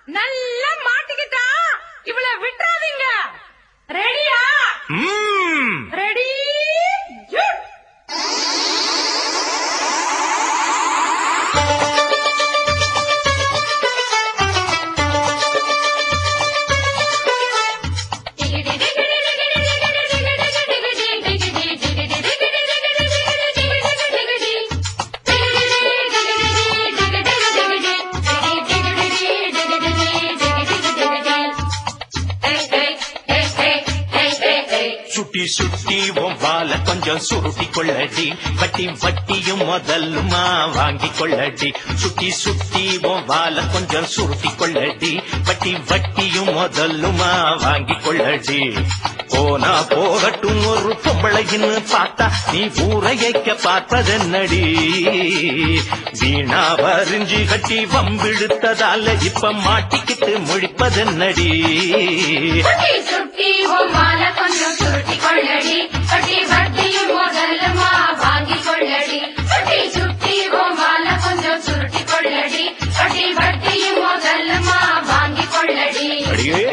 நல்லா மாட்டிக்கிட்டா இவள விட்டுறாதீங்க ரெடியா ம்ம். ரெடி சுட்டி சுட்டி உன் வால கொஞ்சம் சுருட்டி கொள்ளடி வட்டி வட்டியும் முதல்லுமா வாங்கி கொள்ளடி சுட்டி சுட்டி உன் வால கொஞ்சம் சுருட்டி கொள்ளடி வட்டி வட்டியும் முதல்லுமா வாங்கி கொள்ளடி போனா போகட்டும் ஒரு பொம்பளைன்னு பார்த்தா நீ ஊரையைக்க பார்ப்பதென்னடி வீணா வரிஞ்சு கட்டி வம்பிழுத்ததால இப்ப மாட்டிக்கிட்டு முழிப்பதென்னடி சுட்டி சுட்டி உம்மால கொஞ்சம் சுருட்டி கொள்ளடி கட்டி வட்டியும் முதலுமா வாங்கி கொள்ளடி சுட்டி சுட்டி உம்மால கொஞ்சம் சுருட்டி கொள்ளடி கட்டி வட்டியும் முதலுமா வாங்கி கொள்ளடி அடியே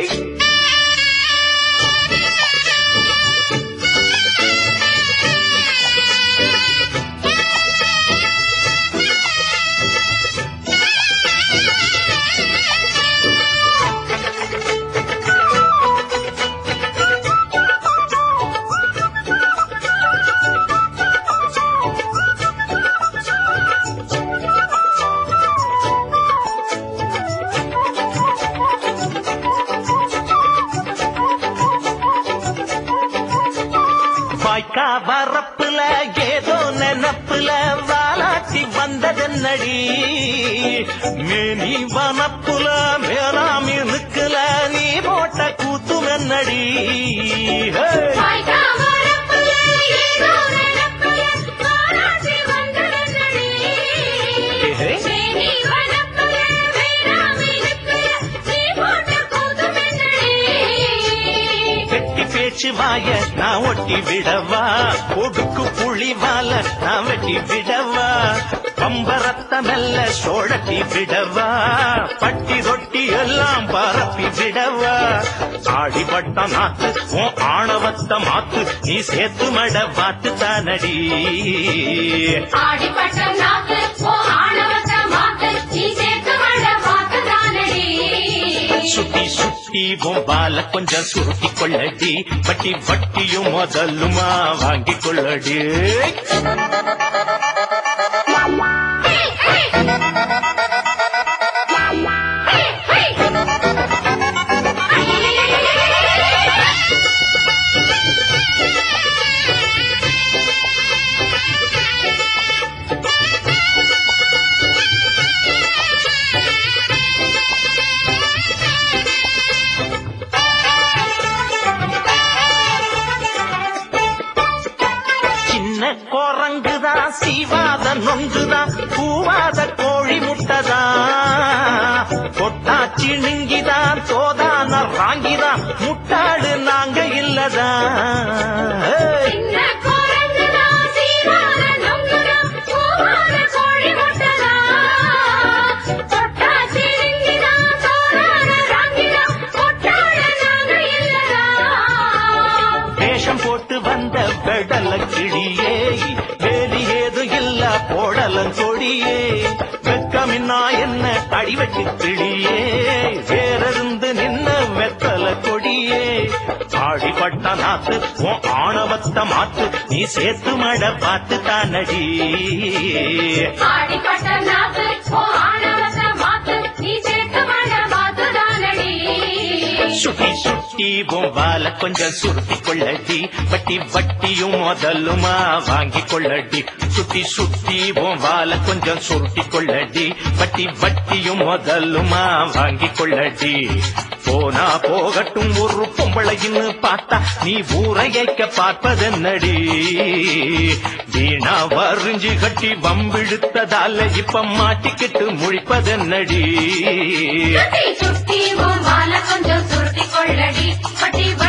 வாய்க்கா வரப்புல ஏதோ நினப்புல வாலாட்டி வந்ததென்னடி மேனி வனப்புல மேலாமி நிக்கல நீ போட்ட கூத்துமென்னடி ஹே! வாய்க்கா வரப்புல ஏதோ நினப்புல பாராட்டி வந்ததென்னடி. மேனி வனப்புல வேளாமை நிற்குல நீ போட்ட கூத்துமென்னடி. கெட்டி பேச்சு வாய நான் ஒட்டி விடவா ஒடுக்கு புளி வால நான் வெட்டி விடவா பம்பரத்த மெல்ல சோழட்டி விடவா பட்டி ரொட்டி எல்லாம் பரப்பி விடவா ஆடிப்பட்ட நாத்து உன் ஆணவத்த மாத்து நீ சேர்த்து மட வாத்து தானடி ஆடிப்பட்ட நாக்கு ஓ ஆணவத்த மாத்து நீ சேர்த்து மழ வாக்குதானடி சுட்டி சுட்டி பொம்பால கொஞ்சம் சுருட்டி கொள்ளடி வட்டி வட்டியும் முதலுமா வாங்கி கொள்ளடி சின்ன குரங்குதான் சீவாத நொங்குதான் பூவாத கோழி முட்டைதான் கொட்டாச்சி நுங்கிதான் சோதான ராங்கிதான் முட்டாடு நாங்க இல்லதான் ஏய்! சின்ன குரங்குதா, சீரான நொங்குதா, பூவான கோழி முட்டைதா. தொட்டா சிரிங்கிதா, சோறான ராங்கிதா, கொட்டாட நாங்க இல்லதா. வேஷம் போட்டு வந்த பெடல கிளியே வேலி ஏதும் இல்ல போடலன் கொடியே வெக்கமின்னா என்ன அடிவெட்டி கிளியே வேறிருந்து நின்ன வெத்தல கொடியே ஆடிப்பட்ட நாத்து உன் ஆணவத்த மாத்து நீ சேர்த்து மட பார்த்து தானடி ஆடிப்பட்ட நாக்கு, ஓ ஆணவத்த மாத்து, நீ சேர்த்து மழ வாத்துதானடி. சுட்டி சுட்டி பொம்பால கொஞ்சம் சுருட்டி கொள்ளடி வட்டி வட்டியும் முதலுமா வாங்கி கொள்ளடி சுட்டி சுட்டி பொம்பால கொஞ்சம் சுருட்டி கொள்ளடி வட்டி வட்டியும் முதலுமா வாங்கி கொள்ளடி போனா போகட்டும் ஒரு பொம்பளைன்னு பார்த்தா நீ ஊரையைக்க பார்ப்பதென்னடி வீணா வரிஞ்சு கட்டி வம்பிழுத்ததால இப்ப மாட்டிக்கிட்டு முழிப்பதென்னடி சுத்தி சுத்தி உன் வால கொஞ்சம் சுருட்டி கொள்ளடி பட்டி